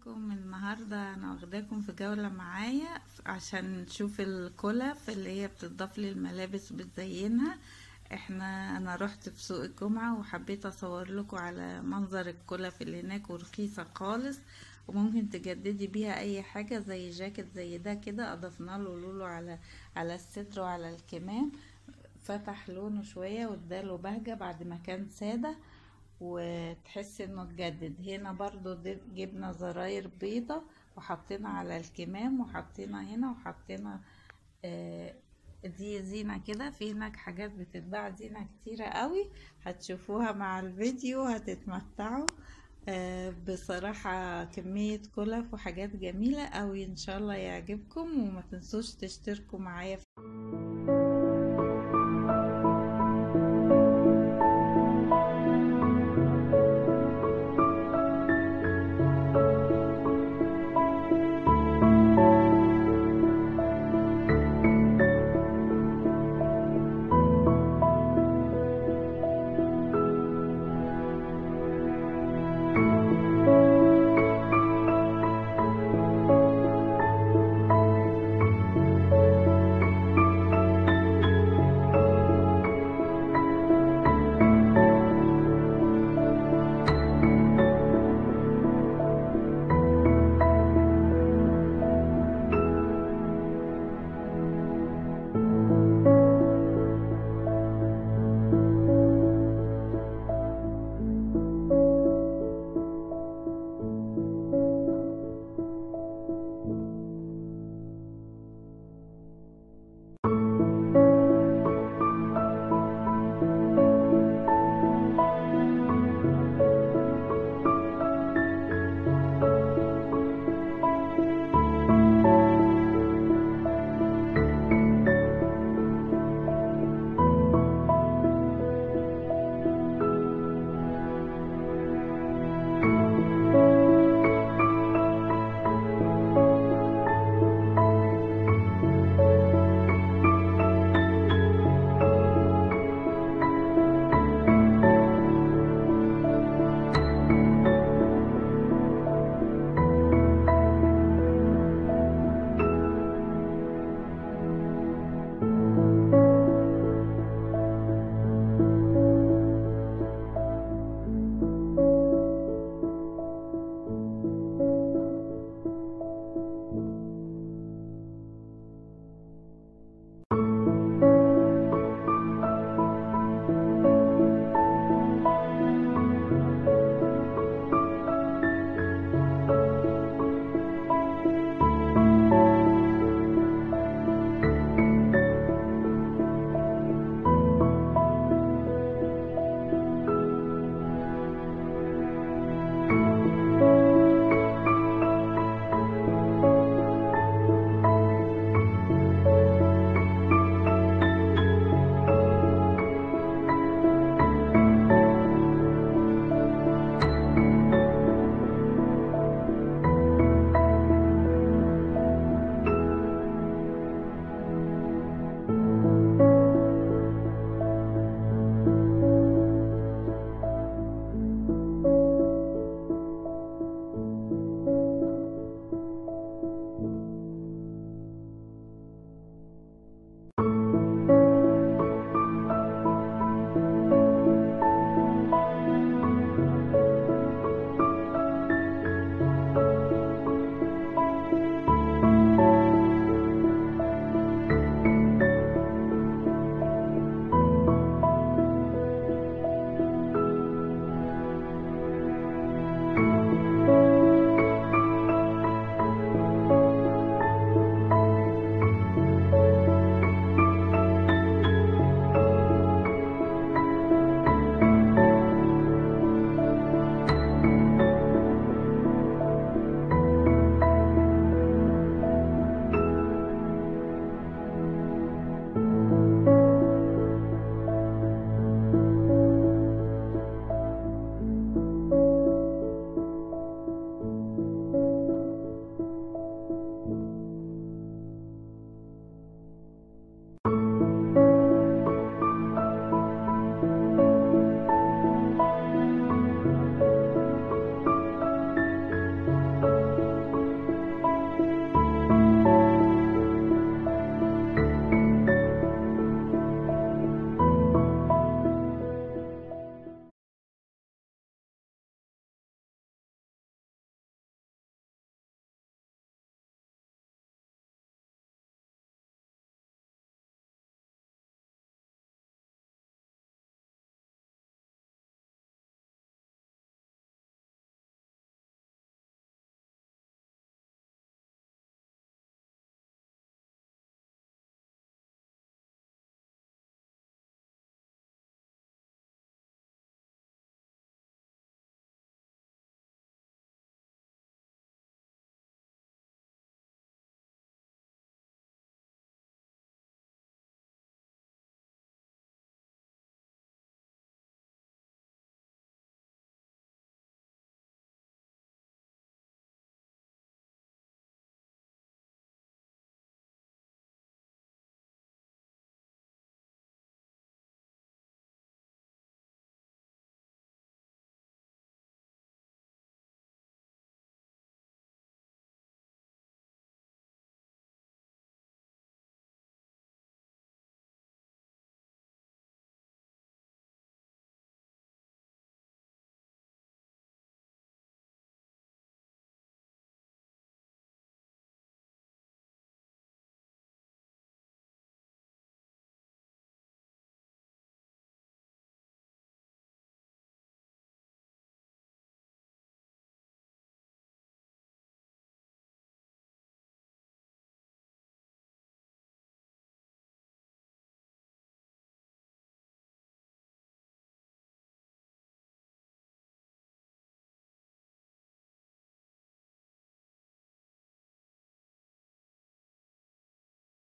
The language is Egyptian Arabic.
ازيكم النهاردة انا واخداكم في جولة معايا عشان نشوف الكلف اللي هي بتضاف للملابس وبتزينها احنا انا رحت في سوق الجمعة وحبيت اصور لكم على منظر الكلف اللي هناك ورخيصة خالص وممكن تجددي بيها اي حاجة زي جاكيت زي ده كده اضفنا له لولو على على الستر وعلى الكمام فتح لونه شوية واداله بهجة بعد ما كان سادة وتحس انه اتجدد هنا برضو دي- جبنا زراير بيضة وحطينا على الكمام وحطينا هنا وحطينا آه، دي زينة كده في هناك حاجات بتتباع زينة كتيرة قوي هتشوفوها مع الفيديو هتتمتعوا آه، بصراحة كمية كلف وحاجات جميلة قوي ان شاء الله يعجبكم وما تنسوش تشتركوا معايا